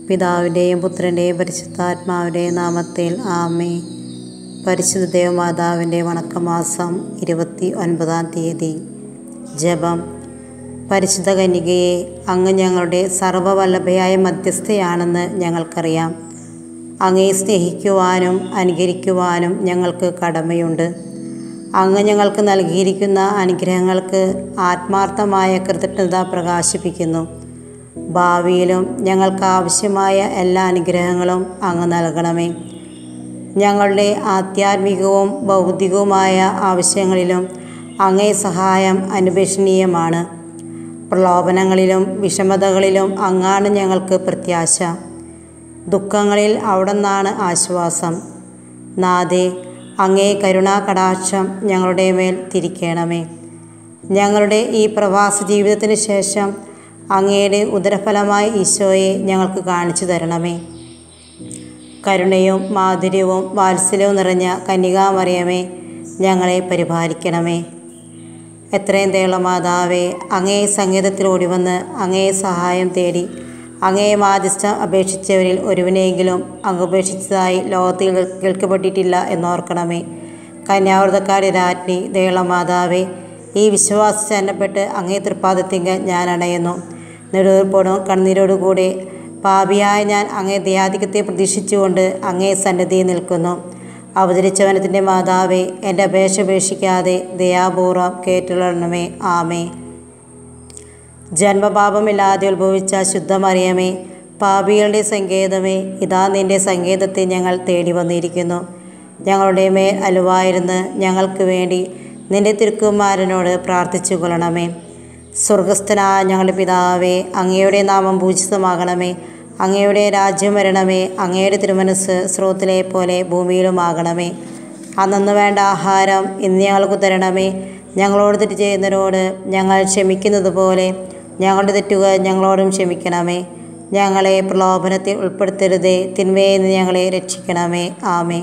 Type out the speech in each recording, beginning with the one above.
പിതാവിൻ്റെയും പുത്രൻ്റെയും പരിശുദ്ധാത്മാവിൻ്റെയും നാമത്തിൽ ആമേ പരിശുദ്ധ ദേവമാതാവിൻ്റെ വണക്കമാസം ഇരുപത്തി ഒൻപതാം തീയതി ജപം പരിശുദ്ധ കന്യകയെ അങ്ങ് ഞങ്ങളുടെ സർവ്വവല്ലഭയായ മധ്യസ്ഥയാണെന്ന് ഞങ്ങൾക്കറിയാം അങ്ങയെ സ്നേഹിക്കുവാനും അനുകരിക്കുവാനും ഞങ്ങൾക്ക് കടമയുണ്ട് അങ്ങ് ഞങ്ങൾക്ക് നൽകിയിരിക്കുന്ന അനുഗ്രഹങ്ങൾക്ക് ആത്മാർത്ഥമായ കൃതജ്ഞത പ്രകാശിപ്പിക്കുന്നു ഭാവിയിലും ഞങ്ങൾക്ക് ആവശ്യമായ എല്ലാ അനുഗ്രഹങ്ങളും അങ്ങ് നൽകണമേ ഞങ്ങളുടെ ആധ്യാത്മികവും ബൗദ്ധികവുമായ ആവശ്യങ്ങളിലും അങ്ങേ സഹായം അനുപേക്ഷണീയമാണ് പ്രലോഭനങ്ങളിലും വിഷമതകളിലും അങ്ങാണ് ഞങ്ങൾക്ക് പ്രത്യാശ ദുഃഖങ്ങളിൽ അവിടുന്നാണ് ആശ്വാസം നാദേ അങ്ങേ കരുണാകടാക്ഷം ഞങ്ങളുടെ മേൽ തിരിക്കണമേ ഞങ്ങളുടെ ഈ പ്രവാസ ജീവിതത്തിന് ശേഷം അങ്ങയുടെ ഉദരഫലമായ ഈശോയെ ഞങ്ങൾക്ക് കാണിച്ചു തരണമേ കരുണയും മാധുര്യവും വാത്സല്യവും നിറഞ്ഞ കന്യകാമറിയമേ ഞങ്ങളെ പരിപാലിക്കണമേ എത്രയും തേള മാതാവേ അങ്ങേ സംഗീതത്തിൽ ഓടിവന്ന് അങ്ങേ സഹായം തേടി അങ്ങേ മാധ്യസ്ഥം അപേക്ഷിച്ചവരിൽ ഒരുവിനെയെങ്കിലും അങ്ങ് ഉപേക്ഷിച്ചതായി ലോകത്തിൽ കേൾക്കപ്പെട്ടിട്ടില്ല എന്നോർക്കണമേ കന്യാവൃതക്കാരി രാജ്ഞി ദേളമാതാവേ ഈ വിശ്വാസം ചന്നപ്പെട്ട് അങ്ങേ തൃപ്പാദത്തിങ്കൽ ഞാൻ അണയുന്നു നെടുവീർപ്പോടും കണ്ണീരോടുകൂടി പാപിയായ ഞാൻ അങ്ങേ ദയാധികത്തെ പ്രതീക്ഷിച്ചുകൊണ്ട് അങ്ങേ സന്നിധിയിൽ നിൽക്കുന്നു അവതരിച്ചവനത്തിൻ്റെ മാതാവേ എൻ്റെ അപേക്ഷ ഉപേക്ഷിക്കാതെ ദയാപൂർവം കേട്ടുള്ളണമേ ആമേ ജന്മപാപമില്ലാതെ ഉത്ഭവിച്ച ശുദ്ധമറിയമേ പാപികളുടെ സങ്കേതമേ ഇതാ നിൻ്റെ സങ്കേതത്തെ ഞങ്ങൾ തേടി വന്നിരിക്കുന്നു ഞങ്ങളുടെ മേൽ അലുവായിരുന്ന് ഞങ്ങൾക്ക് വേണ്ടി നിൻ്റെ തിരുക്കുമാരനോട് പ്രാർത്ഥിച്ചു കൊള്ളണമേ സ്വർഗസ്ഥനായ ഞങ്ങളുടെ പിതാവേ അങ്ങയുടെ നാമം പൂജിതമാകണമേ അങ്ങയുടെ രാജ്യം വരണമേ അങ്ങയുടെ തിരുമനസ് സ്രോത്തിലെ പോലെ ഭൂമിയിലുമാകണമേ അന്നു വേണ്ട ആഹാരം ഇന്ന് ഞങ്ങൾക്ക് തരണമേ ഞങ്ങളോട് തെറ്റ് ചെയ്യുന്നവരോട് ഞങ്ങൾ ക്ഷമിക്കുന്നത് പോലെ ഞങ്ങളുടെ തെറ്റുകൾ ഞങ്ങളോടും ക്ഷമിക്കണമേ ഞങ്ങളെ പ്രലോഭനത്തിൽ ഉൾപ്പെടുത്തരുതേ തിന്മയിൽ നിന്ന് ഞങ്ങളെ രക്ഷിക്കണമേ ആമേ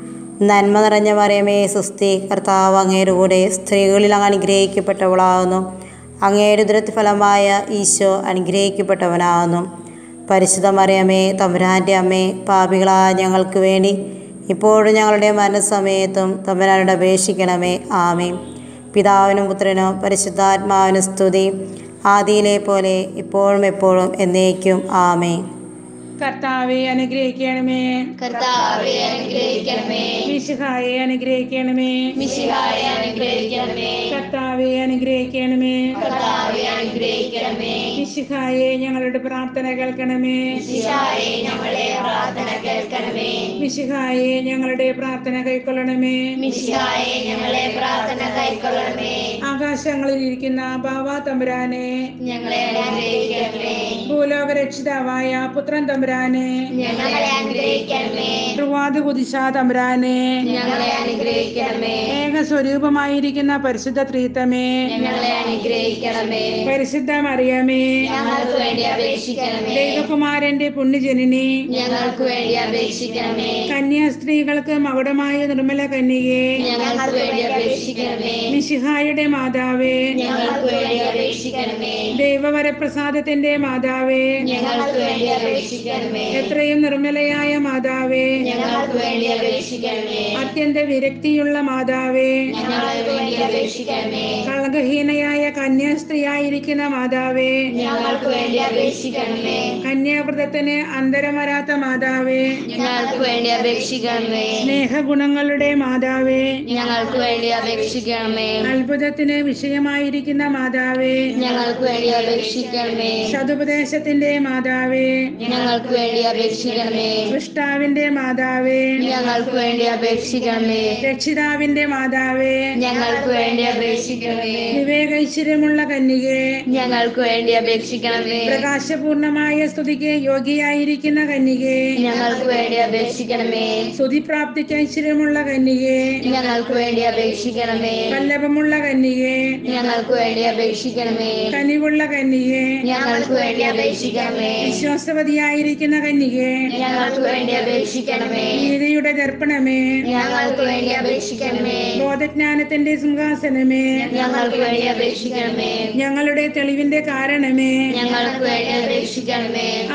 നന്മ നിറഞ്ഞ മറിയമേ സുസ്തി കർത്താവ് അങ്ങയുടെ കൂടെ സ്ത്രീകളിൽ അങ്ങ് അനുഗ്രഹിക്കപ്പെട്ടവളാകുന്നു അങ്ങയുടെ ദുരഫലമായ ഈശോ അനുഗ്രഹിക്കപ്പെട്ടവനാകുന്നു പരിശുദ്ധ മറിയമേ തമ്പുരാൻ്റെ അമ്മേ പാപികളായ ഞങ്ങൾക്ക് വേണ്ടി ഇപ്പോഴും ഞങ്ങളുടെ മരണസമയത്തും തമ്പുരാനോട് അപേക്ഷിക്കണമേ ആമേ പിതാവിനും പുത്രനും പരിശുദ്ധാത്മാവിനും സ്തുതി ആദിയിലെ പോലെ ഇപ്പോഴും എപ്പോഴും എന്നേക്കും ആമേ കർത്താവെ അനുഗ്രഹിക്കണമേ കർത്താവെ അനുഗ്രഹിക്കണമേ മിശിഹായെ അനുഗ്രഹിക്കണമേ മിശിഹായെ അനുഗ്രഹിക്കണമേ കർത്താവെ അനുഗ്രഹിക്കണമേ കർത്താവെ അനുഗ്രഹിക്കണമേ മിശിഹായെ ഞങ്ങളുടെ പ്രാർത്ഥന കേൾക്കണമേ മിശിഹായെ ഞങ്ങളെ പ്രാർത്ഥന കേൾക്കണമേ മിശിഹായെ ഞങ്ങളുടെ പ്രാർത്ഥന കൈക്കൊള്ളണമേ മിശിഹായെ ഞങ്ങളെ പ്രാർത്ഥന കൈക്കൊള്ളണമേ ആകാശങ്ങളിൽ ഇരിക്കുന്ന ബാബ തമ്പുരാനെ ഞങ്ങളെ അനുഗ്രഹിക്കണമേ ഭൂലോക രക്ഷിതാവായ പുത്രൻ തമ്പുരാനെ ഞങ്ങളെ അനുഗ്രഹിക്കണമേ റുവാദ് കുതിശ തമ്പുരാനെ ഞങ്ങളെ അനുഗ്രഹിക്കണമേ ഏക സ്വരൂപമായിരിക്കുന്ന പരിശുദ്ധ ത്രീത്തമേ ഞങ്ങളെ അനുഗ്രഹിക്കണമേ പരിശുദ്ധ മറിയമേ ഞങ്ങൾക്ക് വേണ്ടി അപേക്ഷിക്കണമേ ദൈവകുമാരന്റെ പുണ്യജനനി ഞങ്ങൾക്ക് വേണ്ടി അപേക്ഷിക്കണമേ കന്യാസ്ത്രീകൾക്ക് മകുടമായ നിർമ്മല കന്യകെ ഞങ്ങൾക്ക് വേണ്ടി അപേക്ഷിക്കണമേ മിശിഹായുടെ മാതാവേ ഞങ്ങൾക്ക് വേണ്ടി അപേക്ഷിക്കണമേ ദൈവവരപ്രസാദത്തിന്റെ മാതാവേ ഞങ്ങൾക്ക് വേണ്ടി അപേക്ഷിക്കണമേ എത്രയും നിർമ്മലയായ മാതാവേ ഞങ്ങൾക്ക് വേണ്ടി അപേക്ഷിക്കണമേ അത്യന്ത വിരക്തിയുള്ള മാതാവേ ഞങ്ങൾക്ക് വേണ്ടി അപേക്ഷിക്കണമേ കളങ്കഹീനയായ കന്യാസ്ത്രീയായിരിക്കുന്ന മാതാവേ ഞങ്ങൾക്ക് വേണ്ടി അപേക്ഷിക്കണമേ കന്യാവ്രതത്തിന് അന്തരം വരാത്ത മാതാവേ ഞങ്ങൾക്ക് വേണ്ടി അപേക്ഷിക്കണമേ സ്നേഹഗുണങ്ങളുടെ മാതാവേ ഞങ്ങൾക്ക് വേണ്ടി അപേക്ഷിക്കണമേ അത്ഭുതത്തിന് വിഷയമായിരിക്കുന്ന മാതാവേ ഞങ്ങൾക്ക് വേണ്ടി അപേക്ഷിക്കണമേ സതുപദേശത്തിന്റെ മാതാവേ ഞങ്ങൾക്ക് വേണ്ടി അപേക്ഷിക്കണമേ സൃഷ്ടാവിന്റെ മാതാവേ ഞങ്ങൾക്ക് വേണ്ടി അപേക്ഷിക്കണമേ രക്ഷിതാവിന്റെ മാതാവേ ഞങ്ങൾക്ക് വേണ്ടി അപേക്ഷിക്കണമേ വിവേകൈശ്വര്യമുള്ള കന്യകെ ഞങ്ങൾക്ക് വേണ്ടി അപേക്ഷിക്കണമേ പ്രകാശപൂർണമായ സ്തുതിക്ക് യോഗ്യയായിരിക്കുന്ന കന്യകെ ഞങ്ങൾക്ക് വേണ്ടി അപേക്ഷിക്കണമേ സ്തുതിപ്രാപ്തിക്ക് ഐശ്വര്യമുള്ള കന്യകെ ഞങ്ങൾക്ക് വേണ്ടി അപേക്ഷിക്കണമേ വല്ലഭമുള്ള കന്യകെ ഞങ്ങൾക്ക് വേണ്ടി അപേക്ഷിക്കണമേ കനിവുള്ള കന്യകെ ഞങ്ങൾക്ക് വേണ്ടി അപേക്ഷിക്കണമേ വിശ്വാസവതിയായിരിക്കുന്ന കന്യകെ ഞങ്ങൾക്ക് വേണ്ടി അപേക്ഷിക്കണമേ ഗീതയുടെ ദർപ്പണമേ ഞങ്ങൾക്ക് വേണ്ടി അപേക്ഷിക്കണമേ ബോധജ്ഞാനത്തിന്റെ സിംഹാസനമേ ഞങ്ങൾക്ക് വേണ്ടി അപേക്ഷിക്കണമേ ഞങ്ങളുടെ തെളിവിന്റെ കാരണമേ ഞങ്ങൾക്ക് വേണ്ടി അപേക്ഷിക്കണമേ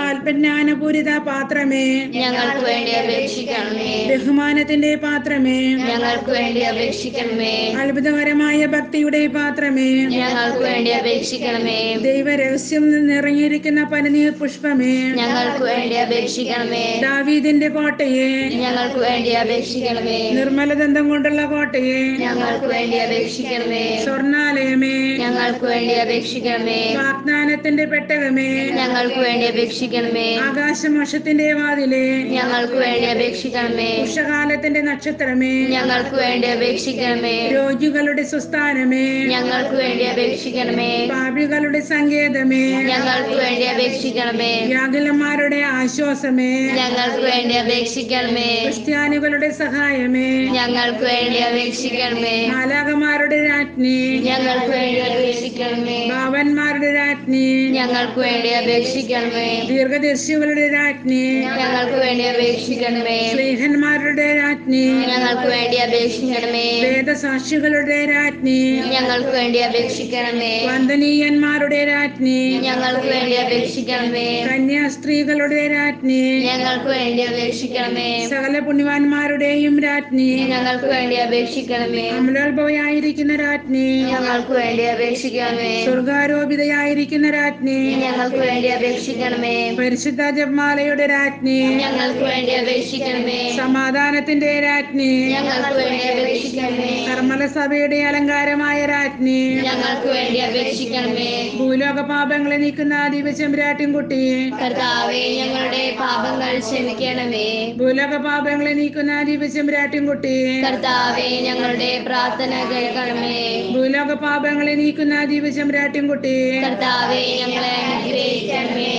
ആത്മജ്ഞാനപൂരിത പാത്രമേ ഞങ്ങൾക്ക് വേണ്ടി അപേക്ഷിക്കണമേ ബഹുമാനത്തിന്റെ പാത്രമേ ഞങ്ങൾക്ക് വേണ്ടി അപേക്ഷിക്കണമേ അത്ഭുതകരമായ ഭക്തിയുടെ പാത്രമേ ഞങ്ങൾക്ക് വേണ്ടി അപേക്ഷിക്കണമേ ദൈവരഹസ്യം നിറഞ്ഞിരിക്കുന്ന പനിനീർ പുഷ്പമേ ഞങ്ങൾക്ക് വേണ്ടി അപേക്ഷിക്കണമേ ദാവീദിന്റെ കോട്ടയെ ഞങ്ങൾക്ക് വേണ്ടി അപേക്ഷിക്കണമേ നിർമ്മലദന്തം കൊണ്ടുള്ള കോട്ടയെ ഞങ്ങൾക്ക് വേണ്ടി അപേക്ഷിക്കണമേ സ്വർണാലയമേ ഞങ്ങൾക്ക് വേണ്ടി അപേക്ഷിക്കണമേ വാഗ്ദാനത്തിന്റെ പെട്ടകമേ ഞങ്ങൾക്ക് വേണ്ടി അപേക്ഷിക്കണമേ ആകാശമോഷത്തിന്റെ വാതിലെ ഞങ്ങൾക്ക് വേണ്ടി അപേക്ഷിക്കണമേ ഉഷകാലത്തിന്റെ നക്ഷത്രമേ ഞങ്ങൾക്ക് വേണ്ടി അപേക്ഷിക്കണമേ രോഗികളുടെ സുസ്ഥാനമേ ഞങ്ങൾക്ക് വേണ്ടി അപേക്ഷിക്കണമേ പാപികളുടെ സങ്കേതമേ ഞങ്ങൾക്ക് വേണ്ടി അപേക്ഷിക്കണമേ വ്യാകുലന്മാരുടെ ആശ്വാസമേ ഞങ്ങൾക്ക് വേണ്ടി അപേക്ഷിക്കണമേ ക്രിസ്ത്യാനികളുടെ സഹായമേ ഞങ്ങൾക്ക് വേണ്ടി അപേക്ഷിക്കണമേ മാലാകമാരുടെ രാജ്ഞി ഞങ്ങൾക്ക് വേണ്ടി അപേക്ഷിക്കണമേ ഭാവന്മാരുടെ രാജ്ഞി ഞങ്ങൾക്ക് വേണ്ടി അപേക്ഷിക്കണമേ ദീർഘദർശികളുടെ രാജ്ഞി ഞങ്ങൾക്ക് വേണ്ടി അപേക്ഷിക്കണമേ സ്നേഹന്മാരുടെ രാജ്ഞി ഞങ്ങൾക്ക് വേണ്ടി അപേക്ഷിക്കണമേ വേദസാക്ഷികളുടെ രാജ്ഞി ഞങ്ങൾക്ക് വേണ്ടി അപേക്ഷിക്കണമേ വന്ദനീയന്മാരുടെ രാജ്ഞി ഞങ്ങൾക്ക് വേണ്ടി അപേക്ഷിക്കണമേ കന്യാസ്ത്രീകളുടെ രാജ്ഞി ഞങ്ങൾക്ക് വേണ്ടി അപേക്ഷിക്കണമേ സകല പുണ്യവാന്മാരുടെയും രാജ്ഞി ഞങ്ങൾക്ക് വേണ്ടി അപേക്ഷിക്കണമേ അമലോത്ഭവയായിരിക്കുന്ന രാജ്ഞി ഞങ്ങൾക്ക് വേണ്ടി അപേക്ഷിക്കണമേ സ്വർഗാരോപിതയായിരിക്കുന്ന രാജ്ഞി ഞങ്ങൾക്ക് വേണ്ടി അപേക്ഷിക്കണമേ പരിശുദ്ധ ജപമാലയുടെ രാജ്ഞി ഞങ്ങൾക്ക് വേണ്ടി അപേക്ഷിക്കണമേ സമാധാനത്തിന്റെ രാജ്ഞി ഞങ്ങൾക്ക് വേണ്ടി അപേക്ഷിക്കണമേ കർമ്മല സഭയുടെ അലങ്കാരമായ രാജ്ഞി ഞങ്ങൾക്ക് വേണ്ടി അപേക്ഷിക്കണമേ ഭൂലോക പാപങ്ങളെ നീക്കുന്ന ദിവചെമ്പരാട്ടിൻകുട്ടി കർത്താവേ ഞങ്ങളുടെ പാപങ്ങൾ ക്ഷമിക്കണമേ ഭൂലോക പാപങ്ങളെ നീക്കുന്ന ദിവചെമ്പരാട്ടിൻകുട്ടി കർത്താവേ ഞങ്ങളുടെ പ്രാർത്ഥന കേൾക്കണമേ ഭൂലോക പാപങ്ങളെ നീക്കുന്ന ദിവചെമ്പരാട്ടിൻകുട്ടി കർത്താവേ ഞങ്ങളെ അനുഗ്രഹിക്കണമേ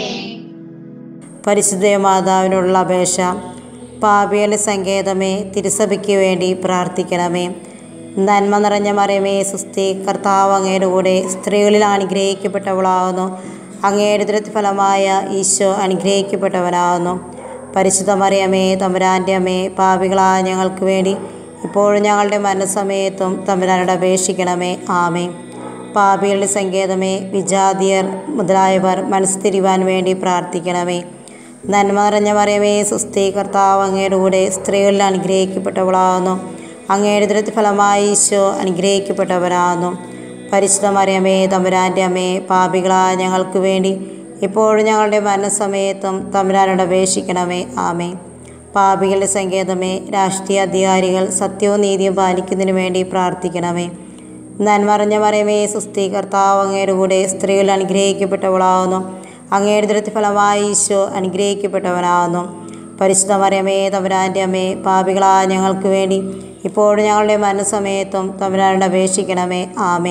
പരിശുദ്ധ മാതാവിനുള്ള അപേക്ഷ പാപിയുടെ സങ്കേതമേ തിരുസഭയ്ക്ക് വേണ്ടി പ്രാർത്ഥിക്കണമേ നന്മ നിറഞ്ഞ മറിയമേ സുസ്തി കർത്താവ് അങ്ങയുടെ കൂടെ സ്ത്രീകളിൽ അനുഗ്രഹിക്കപ്പെട്ടവളാകുന്നു അങ്ങയുടെ ദുരഫലമായ ഈശോ അനുഗ്രഹിക്കപ്പെട്ടവനാകുന്നു പരിശുദ്ധ മറിയമേ തമ്പുരാൻ്റെ അമ്മേ പാപികളായ ഞങ്ങൾക്ക് വേണ്ടി ഇപ്പോഴും ഞങ്ങളുടെ മരണസമയത്തും തമ്പുരാനോട് അപേക്ഷിക്കണമേ ആമേ പാപികളുടെ സങ്കേതമേ വിജാതിയർ മുതലായവർ മനസ്സ് വേണ്ടി പ്രാർത്ഥിക്കണമേ നന്മ നിറഞ്ഞ മറിയമേ സുസ്ഥി കർത്താവ് അങ്ങയുടെ കൂടെ സ്ത്രീകളിൽ അനുഗ്രഹിക്കപ്പെട്ടവളാകുന്നു അങ്ങയുടെ ദുരത്തി ഫലമായി ഈശോ അനുഗ്രഹിക്കപ്പെട്ടവരാകുന്നു പരിശുദ്ധ മറിയമേ തമ്പുരാൻ്റെ അമ്മേ പാപികളായ ഞങ്ങൾക്ക് വേണ്ടി ഇപ്പോഴും ഞങ്ങളുടെ മരണസമയത്തും തമ്പുരാനോട് അപേക്ഷിക്കണമേ ആമേ പാപികളുടെ സങ്കേതമേ രാഷ്ട്രീയ അധികാരികൾ സത്യവും നീതിയും പാലിക്കുന്നതിന് വേണ്ടി പ്രാർത്ഥിക്കണമേ നന്മറിഞ്ഞ മറിയമേ സുസ്ഥി കർത്താവ് അങ്ങയുടെ കൂടെ സ്ത്രീകൾ അനുഗ്രഹിക്കപ്പെട്ടവളാകുന്നു അങ്ങയുടെ ദുരത്തി ഫലമായി ഈശോ അനുഗ്രഹിക്കപ്പെട്ടവനാകുന്നു പരിശുദ്ധ മറിയമേ തമ്പുരാൻ്റെ അമ്മേ പാപികളായ ഞങ്ങൾക്ക് വേണ്ടി ഇപ്പോഴും ഞങ്ങളുടെ മരണസമയത്തും തമ്പുരാനോട് അപേക്ഷിക്കണമേ ആമേ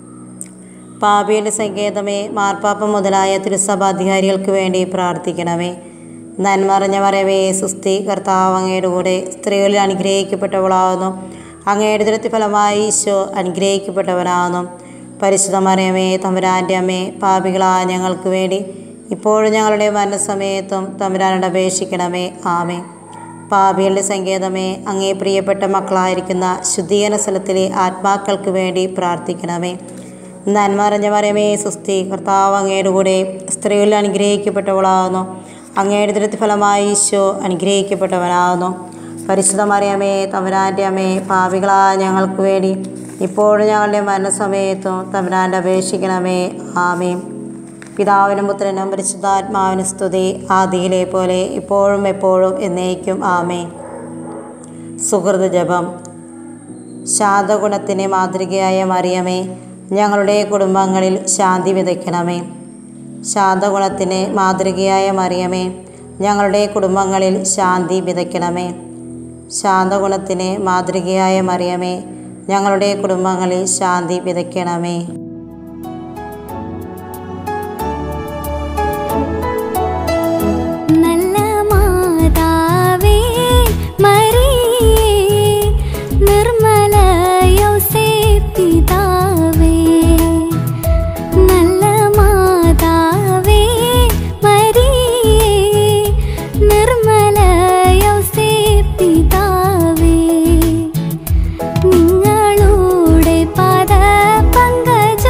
പാപിയുടെ സങ്കേതമേ മാർപ്പാപ്പ മുതലായ തിരുസഭാധികാരികൾക്ക് വേണ്ടി പ്രാർത്ഥിക്കണമേ നന്മറിഞ്ഞ മറിയമേ സുസ്ഥി കർത്താവ് അങ്ങയുടെ കൂടെ സ്ത്രീകളിൽ അനുഗ്രഹിക്കപ്പെട്ടവളാകുന്നു അങ്ങയുടെ ദുരത്തി ഫലമായി ഈശോ അനുഗ്രഹിക്കപ്പെട്ടവനാകുന്നു പരിശുദ്ധ മറിയമേ തമ്പുരാൻ്റെ അമ്മേ പാപികളായ ഞങ്ങൾക്ക് വേണ്ടി ഇപ്പോഴും ഞങ്ങളുടെ മരണസമയത്തും തമ്പുരാനോട് അപേക്ഷിക്കണമേ ആമേ പാപികളുടെ സങ്കേതമേ അങ്ങേ പ്രിയപ്പെട്ട മക്കളായിരിക്കുന്ന ശുദ്ധീകരണ സ്ഥലത്തിലെ ആത്മാക്കൾക്ക് വേണ്ടി പ്രാർത്ഥിക്കണമേ നന്മറിഞ്ഞ മറിയമേ സുസ്ഥി കർത്താവ് അങ്ങയുടെ കൂടെ സ്ത്രീകളിൽ അനുഗ്രഹിക്കപ്പെട്ടവളാകുന്നു അങ്ങയുടെ ദുരത്തി ഫലമായി ഈശോ അനുഗ്രഹിക്കപ്പെട്ടവനാകുന്നു പരിശുദ്ധ മറിയമേ തമ്പുരാൻ്റെ അമ്മേ പാപികളായ ഞങ്ങൾക്ക് വേണ്ടി ഇപ്പോഴും ഞങ്ങളുടെ മരണസമയത്തും തമ്പുരാൻ്റെ അപേക്ഷിക്കണമേ ആമേ പിതാവിനും പുത്രനും പരിശുദ്ധാത്മാവിനും സ്തുതി ആദിയിലെ പോലെ ഇപ്പോഴും എപ്പോഴും എന്നേക്കും ആമേ സുഹൃത ജപം ശാന്തഗുണത്തിന് മാതൃകയായ മറിയമേ ഞങ്ങളുടെ കുടുംബങ്ങളിൽ ശാന്തി വിതയ്ക്കണമേ ശാന്തഗുണത്തിന് മാതൃകയായ മറിയമേ ഞങ്ങളുടെ കുടുംബങ്ങളിൽ ശാന്തി വിതയ്ക്കണമേ ശാന്തഗുണത്തിന് മാതൃകയായ മറിയമേ ഞങ്ങളുടെ കുടുംബങ്ങളിൽ ശാന്തി വിതയ്ക്കണമേ നല്ല മാതാവേ മറിയേ നിർമ്മല യൗസേപ്പിതാവേ നല്ല മാതാവേ മറിയേ നിർമ്മല യൗസേപ്പിതാവേ നിങ്ങളുടെ പദ പങ്കജ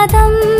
പാദം